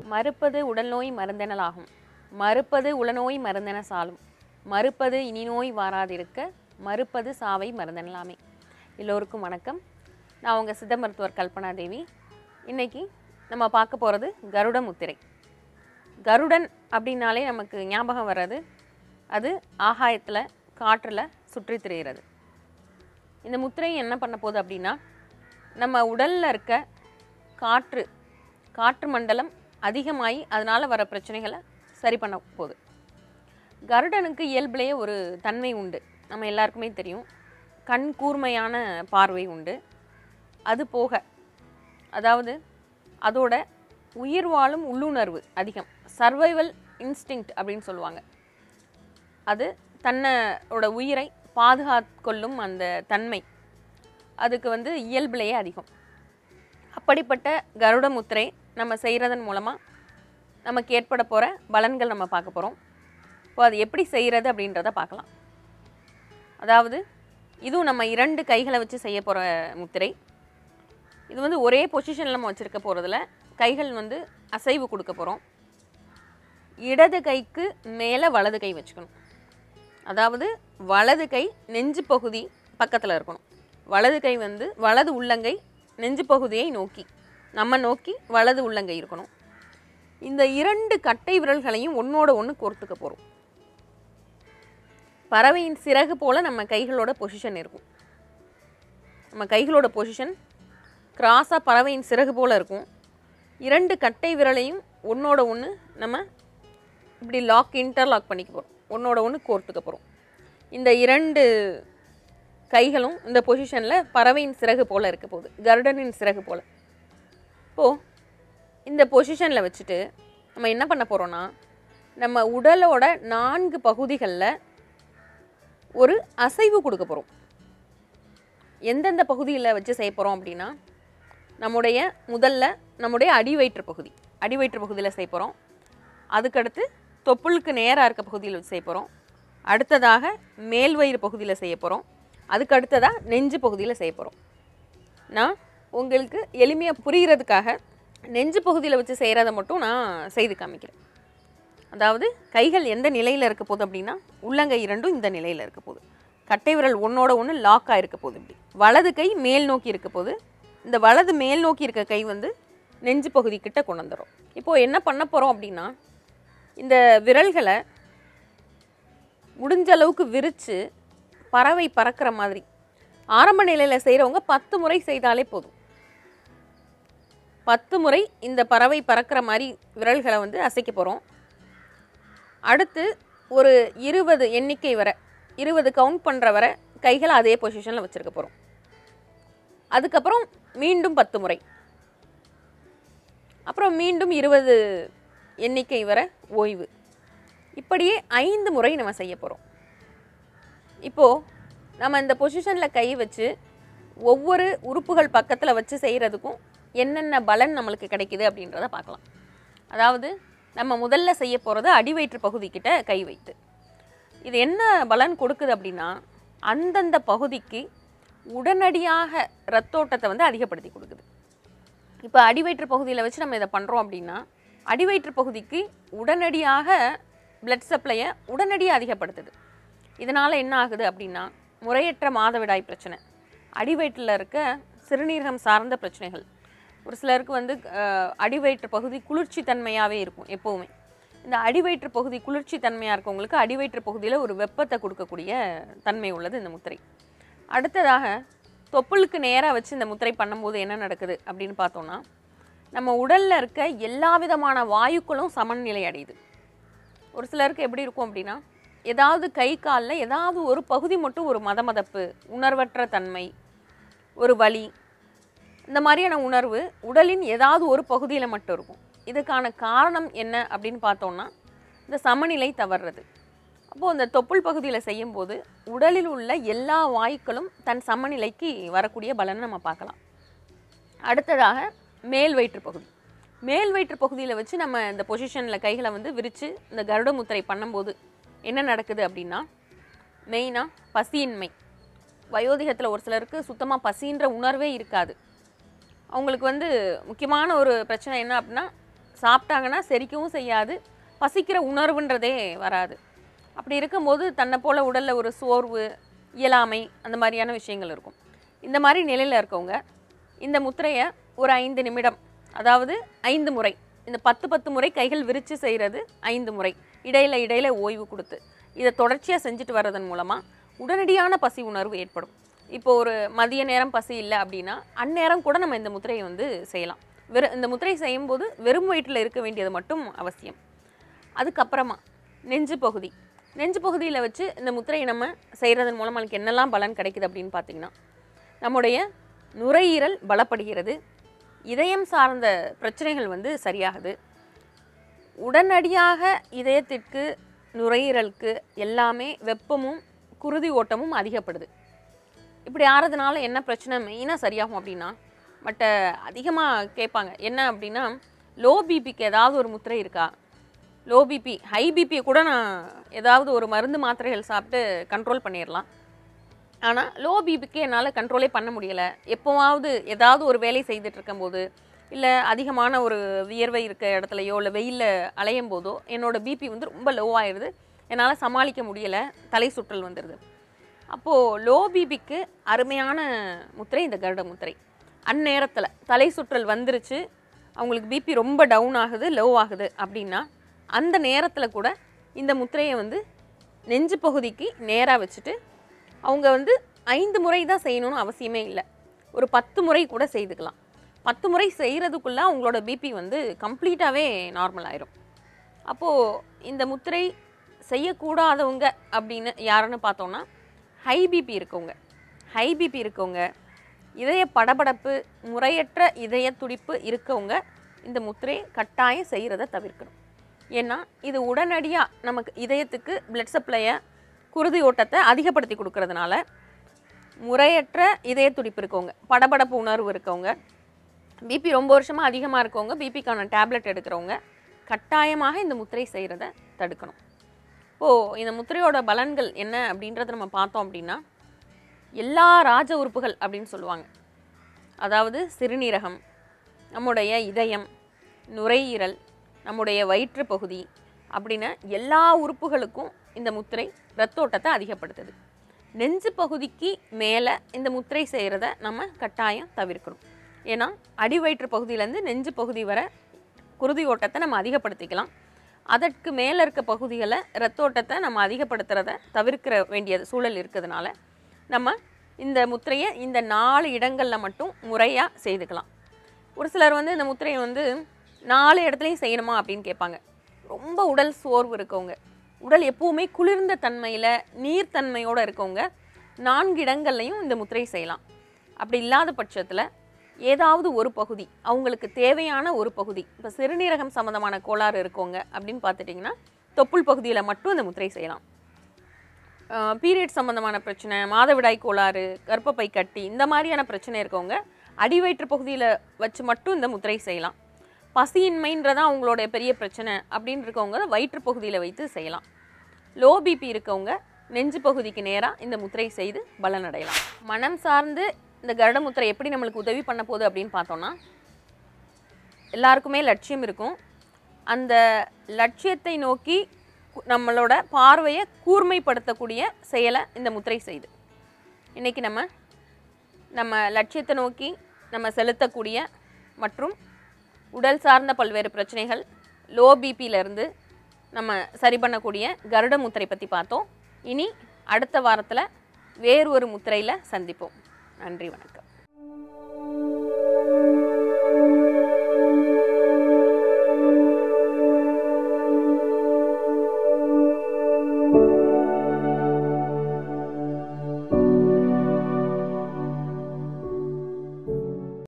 மறுப்பது உடல்நோய் மருந்தெனலாகும் மறுப்பது உளநோய் மருந்தென சாலும் மறுப்பது இனி நோய் வாராதிருக்க மறுப்பது சாவை மருந்தெனலாமே எல்லோருக்கும் வணக்கம் நான் உங்கள் சித்த மருத்துவர் கல்பனா தேவி இன்னைக்கு நம்ம பார்க்க போகிறது கருட முத்திரை கருடன் அப்படின்னாலே நமக்கு ஞாபகம் வர்றது அது ஆகாயத்தில் காற்றில் சுற்றித் திரிகிறது இந்த முத்திரை என்ன பண்ண போகுது அப்படின்னா நம்ம உடலில் இருக்க காற்று காற்று மண்டலம் அதிகமாகி அதனால் வர பிரச்சனைகளை சரி பண்ண போகுது கருடனுக்கு இயல்பிலேயே ஒரு தன்மை உண்டு நம்ம எல்லாருக்குமே தெரியும் கண் கூர்மையான பார்வை உண்டு அது போக அதாவது அதோட உயிர் வாழும் உள்ளுணர்வு அதிகம் சர்வைவல் இன்ஸ்டிங்க்ட் அப்படின்னு சொல்லுவாங்க அது தன்னோட உயிரை பாதுகாக்கொள்ளும் அந்த தன்மை அதுக்கு வந்து இயல்பிலேயே அதிகம் அப்படிப்பட்ட கருட முத்திரை நம்ம செய்கிறதன் மூலமாக நமக்கு ஏற்பட போகிற பலன்கள் நம்ம பார்க்க போகிறோம் இப்போ அது எப்படி செய்கிறது அப்படின்றத பார்க்கலாம் அதாவது இதுவும் நம்ம இரண்டு கைகளை வச்சு செய்ய போகிற முத்திரை இது வந்து ஒரே பொசிஷனில் நம்ம வச்சுருக்க போகிறதுல கைகள் வந்து அசைவு கொடுக்க போகிறோம் இடது கைக்கு மேலே வலது கை வச்சுக்கணும் அதாவது வலது கை நெஞ்சு பகுதி பக்கத்தில் இருக்கணும் வலது கை வந்து வலது உள்ளங்கை நெஞ்சு பகுதியை நோக்கி நம்ம நோக்கி வலது உள்ளங்கை இருக்கணும் இந்த இரண்டு கட்டை விரல்களையும் ஒன்றோட ஒன்று கோர்த்துக்க போகிறோம் பறவையின் சிறகு போல் நம்ம கைகளோட பொசிஷன் இருக்கும் நம்ம கைகளோட பொசிஷன் கிராஸாக பறவையின் சிறகு போல் இருக்கும் இரண்டு கட்டை விரலையும் ஒன்றோட ஒன்று நம்ம இப்படி லாக் இன்டர்லாக் பண்ணிக்க போகிறோம் ஒன்றோட ஒன்று கோர்த்துக்க போகிறோம் இந்த இரண்டு கைகளும் இந்த பொசிஷனில் பறவையின் சிறகு போல் இருக்க போகுது கருடனின் சிறகு போல் இப்போது இந்த பொசிஷனில் வச்சுட்டு நம்ம என்ன பண்ண போகிறோன்னா நம்ம உடலோட நான்கு பகுதிகளில் ஒரு அசைவு கொடுக்க போகிறோம் எந்தெந்த பகுதியில் வச்சு செய்ய போகிறோம் அப்படின்னா நம்முடைய முதல்ல நம்முடைய அடிவயிற்று பகுதி அடிவயிற்று பகுதியில் செய்ய போகிறோம் அதுக்கடுத்து தொப்புளுக்கு நேராக இருக்க பகுதியில் வச்சு செய்ய போகிறோம் அடுத்ததாக மேல் வயிறு பகுதியில் செய்ய போகிறோம் அதுக்கு அடுத்ததாக நெஞ்சு பகுதியில் செய்ய போகிறோம் நான் உங்களுக்கு எளிமையாக புரிகிறதுக்காக நெஞ்சு பகுதியில் வச்சு செய்கிறத மட்டும் நான் செய்து காமிக்கிறேன் அதாவது கைகள் எந்த நிலையில் இருக்க போகுது அப்படின்னா உள்ளங்கை இரண்டும் இந்த நிலையில் இருக்க போகுது கட்டை விரல் ஒன்றோட ஒன்று லாக் ஆகிருக்க போகுது இப்படி வலது கை மேல் நோக்கி இருக்க போது இந்த வலது மேல் நோக்கி இருக்க கை வந்து நெஞ்சு பகுதி கிட்ட கொண்டு வந்துடும் இப்போது என்ன பண்ண போகிறோம் அப்படின்னா இந்த விரல்களை முடிஞ்ச அளவுக்கு விரித்து பறவை பறக்கிற மாதிரி ஆரம்ப நிலையில் செய்கிறவங்க பத்து முறை செய்தாலே போதும் பத்து முறை இந்த பறவை பறக்கிற மாதிரி விரல்களை வந்து அசைக்க போகிறோம் அடுத்து ஒரு இருபது எண்ணிக்கை வரை இருபது கவுண்ட் பண்ணுற வரை கைகளை அதே பொசிஷனில் வச்சுருக்க போகிறோம் அதுக்கப்புறம் மீண்டும் பத்து முறை அப்புறம் மீண்டும் இருபது எண்ணிக்கை வரை ஓய்வு இப்படியே ஐந்து முறை நம்ம செய்ய போகிறோம் இப்போது நம்ம இந்த பொசிஷனில் கை வச்சு ஒவ்வொரு உறுப்புகள் பக்கத்தில் வச்சு செய்கிறதுக்கும் என்னென்ன பலன் நம்மளுக்கு கிடைக்குது அப்படின்றத பார்க்கலாம் அதாவது நம்ம முதல்ல செய்ய போகிறது அடிவயிற்று பகுதிக்கிட்ட கை வைத்து இது என்ன பலன் கொடுக்குது அப்படின்னா அந்தந்த பகுதிக்கு உடனடியாக ரத்தோட்டத்தை வந்து அதிகப்படுத்தி கொடுக்குது இப்போ அடிவயிற்று பகுதியில் வச்சு நம்ம இதை பண்ணுறோம் அப்படின்னா அடிவயிற்று பகுதிக்கு உடனடியாக பிளட் சப்ளையை உடனடியாக அதிகப்படுத்துது இதனால் என்ன ஆகுது அப்படின்னா முறையற்ற மாதவிடாய் பிரச்சனை அடிவயிற்றில் இருக்க சிறுநீரகம் சார்ந்த பிரச்சனைகள் ஒரு சிலருக்கு வந்து அஹ், அடிவயிற்று பகுதி குளிர்ச்சி தன்மையாகவே இருக்கும் எப்போவுமே இந்த அடிவயிற்று பகுதி குளிர்ச்சி தன்மையாக இருக்கவங்களுக்கு அடிவயிற்று பகுதியில் ஒரு வெப்பத்தை கொடுக்கக்கூடிய தன்மை உள்ளது இந்த முத்திரை அடுத்ததாக தொப்புளுக்கு நேராக வச்சு இந்த முத்திரை பண்ணும்போது என்ன நடக்குது அப்படின்னு பார்த்தோம்னா நம்ம உடலில் இருக்க எல்லா விதமான வாயுக்களும் சமநிலை அடையுது ஒரு சிலருக்கு எப்படி இருக்கும் அப்படின்னா ஏதாவது கை காலில் ஏதாவது ஒரு பகுதி மட்டும் ஒரு மதமதப்பு உணர்வற்ற தன்மை ஒரு வலி இந்த மாதிரியான உணர்வு உடலின் ஏதாவது ஒரு பகுதியில் மட்டும் இருக்கும் இதுக்கான காரணம் என்ன அப்படின்னு பார்த்தோம்னா இந்த சமநிலை தவறுறது அப்போது இந்த தொப்புள் பகுதியில் செய்யும்போது உடலில் உள்ள எல்லா வாயுக்களும் தன் சமநிலைக்கு வரக்கூடிய பலனை நம்ம பார்க்கலாம் அடுத்ததாக மேல் வயிற்று பகுதி மேல் வயிற்று பகுதியில் வச்சு நம்ம இந்த பொசிஷனில் கைகளை வந்து விரித்து இந்த கருட முத்திரை பண்ணும்போது என்ன நடக்குது அப்படின்னா மெயினாக பசியின்மை வயோதிகத்தில் ஒரு சிலருக்கு சுத்தமாக பசின்ற உணர்வே இருக்காது அவங்களுக்கு வந்து முக்கியமான ஒரு பிரச்சனை என்ன அப்படின்னா சாப்பிட்டாங்கன்னா செரிக்கவும் செய்யாது பசிக்கிற உணர்வுன்றதே வராது அப்படி இருக்கும்போது தன்னை போல் உடலில் ஒரு சோர்வு இயலாமை அந்த மாதிரியான விஷயங்கள் இருக்கும் இந்த மாதிரி நிலையில் இருக்கவங்க இந்த முத்திரையை ஒரு ஐந்து நிமிடம் அதாவது ஐந்து முறை இந்த பத்து பத்து முறை கைகள் விரித்து செய்கிறது ஐந்து முறை இடையில இடையில ஓய்வு கொடுத்து இதை தொடர்ச்சியாக செஞ்சுட்டு வர்றதன் மூலமாக உடனடியான பசி உணர்வு ஏற்படும் இப்போ ஒரு மதிய நேரம் பசி இல்லை அப்படின்னா அந்நேரம் கூட நம்ம இந்த முத்திரையை வந்து செய்யலாம் வெறும் இந்த முத்திரை செய்யும்போது வெறும் வயிற்றில் இருக்க வேண்டியது மட்டும் அவசியம் அதுக்கப்புறமா நெஞ்சு பகுதி நெஞ்சு பகுதியில் வச்சு இந்த முத்திரையை நம்ம செய்கிறதன் மூலம் நமக்கு என்னெல்லாம் பலன் கிடைக்குது அப்படின்னு பார்த்தீங்கன்னா நம்முடைய நுரையீரல் பலப்படுகிறது இதயம் சார்ந்த பிரச்சனைகள் வந்து சரியாகுது உடனடியாக இதயத்திற்கு நுரையீரலுக்கு எல்லாமே வெப்பமும் குருதி ஓட்டமும் அதிகப்படுது இப்படி ஆறதுனால என்ன பிரச்சனை மெயினாக சரியாகும் அப்படின்னா பட் அதிகமாக கேட்பாங்க என்ன அப்படின்னா லோ பிபிக்கு ஏதாவது ஒரு முத்திரை இருக்கா லோ பிபி ஹை பிபியை கூட நான் ஏதாவது ஒரு மருந்து மாத்திரைகள் சாப்பிட்டு கண்ட்ரோல் பண்ணிடலாம் ஆனால் லோ பிபிக்கு என்னால் கண்ட்ரோலே பண்ண முடியலை எப்போவாவது ஏதாவது ஒரு வேலை செய்துட்டு இருக்கும்போது இல்லை அதிகமான ஒரு வியர்வை இருக்க இடத்துலையோ இல்லை வெயிலில் அலையும் போதோ என்னோட பிபி வந்து ரொம்ப லோ ஆயிடுது என்னால் சமாளிக்க முடியலை தலை சுற்றல் வந்துடுது அப்போது லோ பிபிக்கு அருமையான முத்திரை இந்த கருட முத்திரை அந்நேரத்தில் தலை சுற்றல் வந்துருச்சு அவங்களுக்கு பிபி ரொம்ப டவுன் ஆகுது லோ ஆகுது அப்படின்னா அந்த நேரத்தில் கூட இந்த முத்திரையை வந்து நெஞ்சு பகுதிக்கு நேராக வச்சுட்டு அவங்க வந்து ஐந்து முறை தான் செய்யணும்னு அவசியமே இல்லை ஒரு பத்து முறை கூட செய்துக்கலாம் பத்து முறை செய்கிறதுக்குள்ளே அவங்களோட பிபி வந்து கம்ப்ளீட்டாகவே நார்மல் ஆயிரும் அப்போது இந்த முத்திரை செய்யக்கூடாதவங்க அப்படின்னு யாருன்னு பார்த்தோன்னா ஹை பிபி இருக்கவங்க ஹை பிபி இருக்கவங்க இதய படபடப்பு முறையற்ற இதய துடிப்பு இருக்கவங்க இந்த முத்திரையை கட்டாயம் செய்கிறத தவிர்க்கணும் ஏன்னா இது உடனடியாக நமக்கு இதயத்துக்கு பிளட் சப்ளையை குருதி ஓட்டத்தை அதிகப்படுத்தி கொடுக்கறதுனால முறையற்ற இதய துடிப்பு இருக்கவங்க படபடப்பு உணர்வு இருக்கவங்க பிபி ரொம்ப வருஷமாக அதிகமாக இருக்கவங்க பிபிக்கான டேப்லெட் எடுக்கிறவங்க கட்டாயமாக இந்த முத்திரை செய்கிறத தடுக்கணும் இப்போது இந்த முத்திரையோட பலன்கள் என்ன அப்படின்றத நம்ம பார்த்தோம் அப்படின்னா எல்லா ராஜ உறுப்புகள் அப்படின்னு சொல்லுவாங்க அதாவது சிறுநீரகம் நம்முடைய இதயம் நுரையீரல் நம்முடைய வயிற்று பகுதி அப்படின்னு எல்லா உறுப்புகளுக்கும் இந்த முத்திரை ரத்த ஓட்டத்தை அதிகப்படுத்துது நெஞ்சு பகுதிக்கு மேலே இந்த முத்திரை செய்கிறத நம்ம கட்டாயம் தவிர்க்கணும் ஏன்னா அடி வயிற்று பகுதியிலேருந்து நெஞ்சு பகுதி வரை குருதி ஓட்டத்தை நம்ம அதிகப்படுத்திக்கலாம் அதற்கு மேலே இருக்க பகுதிகளை ரத்த ஓட்டத்தை நம்ம அதிகப்படுத்துறத தவிர்க்கிற வேண்டிய சூழல் இருக்கிறதுனால நம்ம இந்த முத்திரையை இந்த நாலு இடங்களில் மட்டும் முறையாக செய்துக்கலாம் ஒரு சிலர் வந்து இந்த முத்திரையை வந்து நாலு இடத்துலையும் செய்யணுமா அப்படின்னு கேட்பாங்க ரொம்ப உடல் சோர்வு இருக்கவங்க உடல் எப்பவுமே குளிர்ந்த தன்மையில் நீர்த்தன்மையோடு இருக்கவங்க நான்கு இடங்கள்லையும் இந்த முத்திரை செய்யலாம் அப்படி இல்லாத பட்சத்தில் ஏதாவது ஒரு பகுதி அவங்களுக்கு தேவையான ஒரு பகுதி இப்போ சிறுநீரகம் சம்மந்தமான கோளாறு இருக்கவங்க அப்படின்னு பார்த்துட்டிங்கன்னா தொப்புள் பகுதியில் மட்டும் இந்த முத்திரை செய்யலாம் பீரியட் சம்மந்தமான பிரச்சனை மாதவிடாய் கோளாறு கர்ப்பப்பை கட்டி இந்த மாதிரியான பிரச்சனை இருக்கவங்க அடிவயிற்று பகுதியில் வச்சு மட்டும் இந்த முத்திரை செய்யலாம் பசியின்மைன்றதான் அவங்களோட பெரிய பிரச்சனை அப்படின்னு இருக்கவங்க வயிற்று பகுதியில் வைத்து செய்யலாம் லோ பிபி இருக்கவங்க நெஞ்சு பகுதிக்கு நேராக இந்த முத்திரை செய்து பலனடையலாம் மனம் சார்ந்து இந்த கருட முத்திரை எப்படி நம்மளுக்கு உதவி பண்ண போகுது அப்படின்னு பார்த்தோம்னா எல்லாருக்குமே லட்சியம் இருக்கும் அந்த லட்சியத்தை நோக்கி கு- நம்மளோட பார்வையை கூர்மைப்படுத்தக்கூடிய செயலை இந்த முத்திரை செய்து இன்னைக்கு நம்ம நம்ம லட்சியத்தை நோக்கி நம்ம செலுத்தக்கூடிய மற்றும் உடல் சார்ந்த பல்வேறு பிரச்சனைகள் லோ பிபியிலேருந்து நம்ம சரி பண்ணக்கூடிய கருட முத்திரை பற்றி பார்த்தோம் இனி அடுத்த வாரத்தில் வேறு ஒரு முத்திரையில் சந்திப்போம் நன்றி வணக்கம்